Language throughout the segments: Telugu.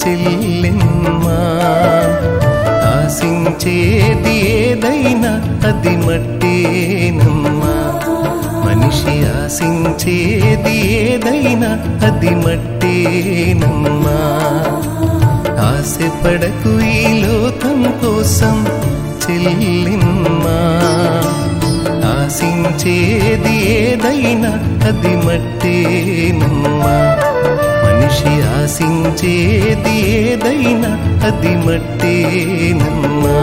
చెల్లెమ్మా ఆశించేది ఏదైనా అది మట్టేనమ్మా మనిషి ఆశించేది ఏదైనా అది మట్టేనమ్మా ఆశపడకు ఈ లోకం కోసం చెల్లిమ్మా ఆశించేది ఏదైనా అది మట్టేనమ్మా మనిషి ఆశించేది ఏదైనా అది మట్టేనమ్మా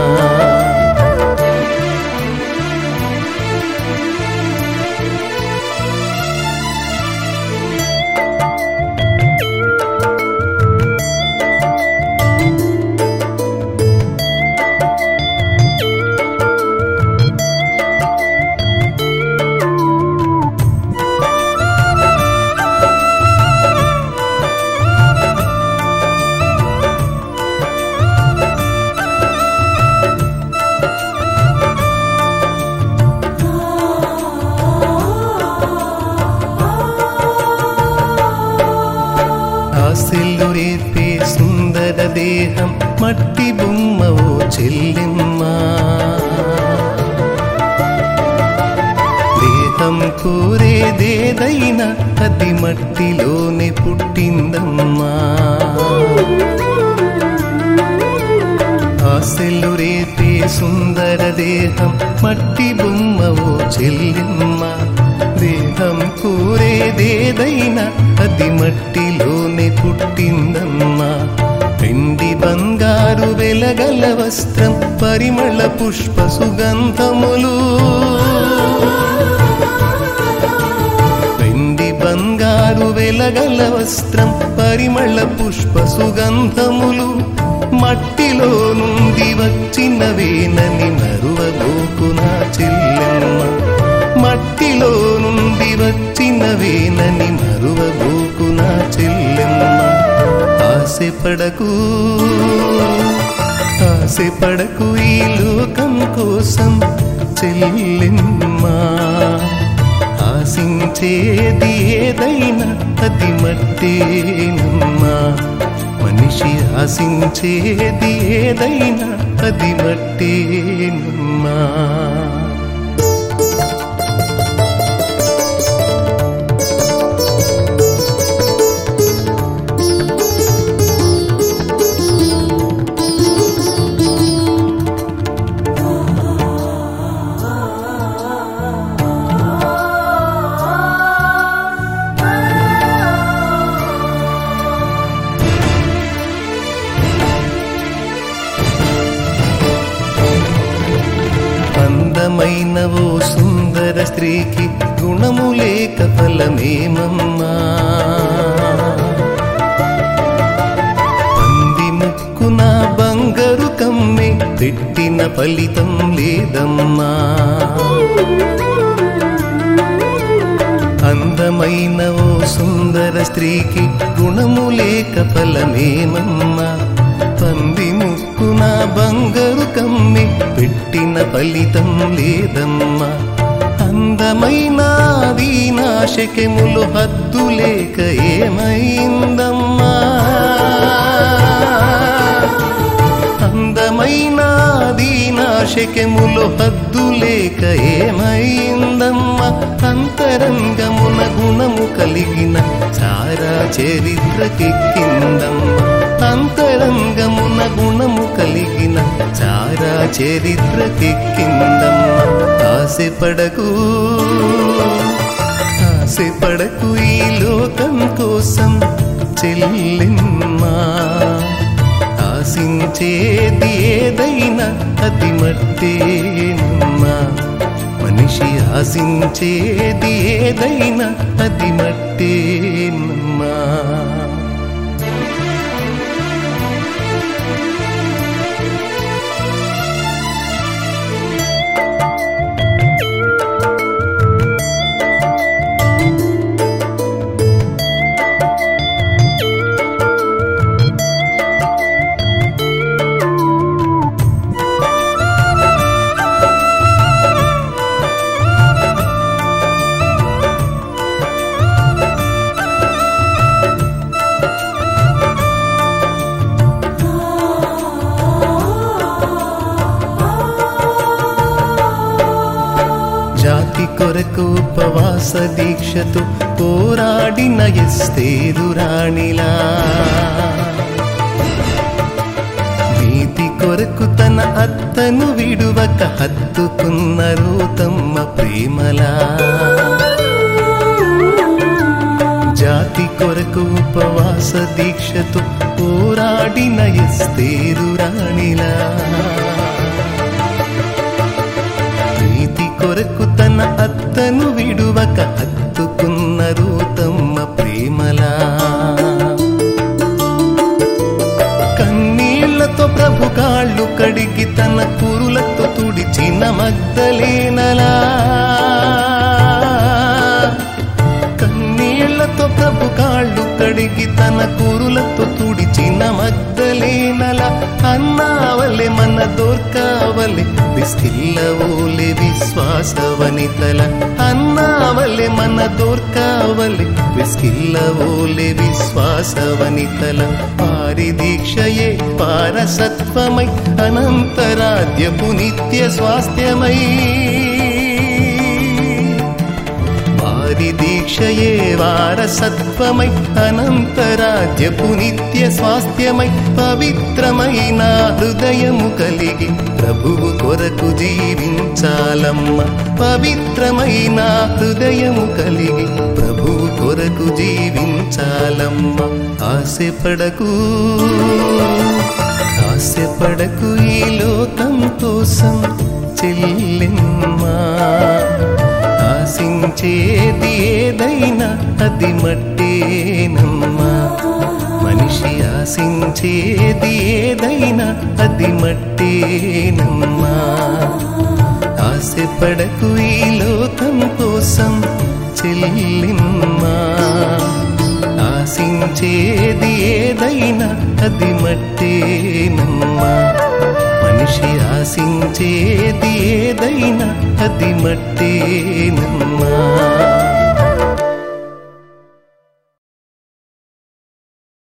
ఆశలు రేపే సుందర దేహం మట్టి బొమ్మవో చెల్లెమ్మా దేహం కోరేదేదైనా అది మట్టిలోనే పుట్టిందమ్మా ఆశలు రేపే సుందర దేహం మట్టి బొమ్మవో చెల్లెమ్మ దేహం కోరేదేదైనా అది మట్టిలోనే పుట్టిందమ్మా వెండి బంగారు వెలగల వస్త్రం పరిమళ పుష్ప సుగంధములు వెండి బంగారు వెలగల వస్త్రం పరిమళ పుష్ప సుగంధములు మట్టిలో నుండి వచ్చినవేనని మరువబోకు నా చెల్లెమ్మ మట్టిలో నుండి వచ్చినవేనని మరువబోకు నా చెల్లెమ్మ ఆశపడకు ఆశపడకు ఈ లోకం కోసం చెల్లెమ్మా ఆశించేది ఏదైనా అది మట్టేనమ్మా మనిషి ఆశించేది ఏదైనా అది మట్టేనమ్మా అందమైన ఓ సుందర స్త్రీకి గుణము లేక ఫలమేమమ్మా పంది ముక్కున బంగారు కమ్మె పెట్టిన ఫలితం లేదమ్మా అందమైన ఓ సుందర స్త్రీకి గుణము లేక ఫలమేమమ్మా పంది ముక్కున బంగారు కమ్మి పెట్టిన ఫలితం లేదమ్మా అందమైన దీనాశకెములు హద్దు లేక ఏమైందమ్మా అందమైన దీనాశకెములు హద్దు లేక ఏమైందమ్మ అంతరంగమున గుణము కలిగిన సారా చరిత్రకెక్కిందమ్మ అంతరంగమున గుణము కలిగిన సారా చరిత్రకెక్కిందమ్మ ఆశపడకు ఆశపడకు ఈ లోకం కోసం చెల్లెమ్మా ఆశించేది ఏదైనా అది మట్టేనమ్మా మనిషి ఆశించేది ఏదైనా అది మట్టేనమ్మా కొరకు ఉపవాస దీక్షతో పోరాడిన ఎస్తేరు రాణిలా నీతి కొరకు తన అత్తను విడువక హత్తుకున్న రూతమ్మ ప్రేమలా జాతి కొరకు ఉపవాస దీక్షతో పోరాడిన ఎస్తేరు రాణిలా నీతి కొరకు తన అత్తను విడువక హత్తుకున్న రూతమ్మ ప్రేమలా కన్నీళ్లతో ప్రభు కాళ్ళు కడిగి తన కురులతో తుడిచిన మగ్ధలేనలా కన్నీళ్లతో ప్రభు కాళ్ళు కడిగి తన కురులతో తుడిచిన మగ్ధలేనల అన్నావలె మన దోర్కావలె విస్కిల్లవోలె విశ్వాసవనితల అన్నావలె మన దోర్కావలె విస్కిల్లవోలె విశ్వాసవనితల పారి దీక్షయే పారసత్వమై అనంతరాధ్యపు నిత్య స్వాస్థ్యమై వారి దీక్షయే వారసత్వమై అనంతరాజ్యపు నిత్య స్వాస్థ్యమై పవిత్రమైన హృదయము కలిగి ప్రభువు కొరకు జీవించాలమ్మ పవిత్రమైన హృదయము కలిగి ప్రభువు కొరకు జీవించాలమ్మ ఆశపడకు ఆశపడకు ఈ లోకం కోసం చెల్లెమ్మా ఆశించేది ఏదైనా అది మట్టేనమ్మా మనిషి ఆశించేది ఏదైనా అది మట్టేనమ్మా ఆశపడకు ఈ లోకం కోసం చెల్లిమ్మా ఆశించేది ఏదైనా అది మట్టేనమ్మా మనిషి ఆశించేది ఏదైనా అది మట్టేనమ్మా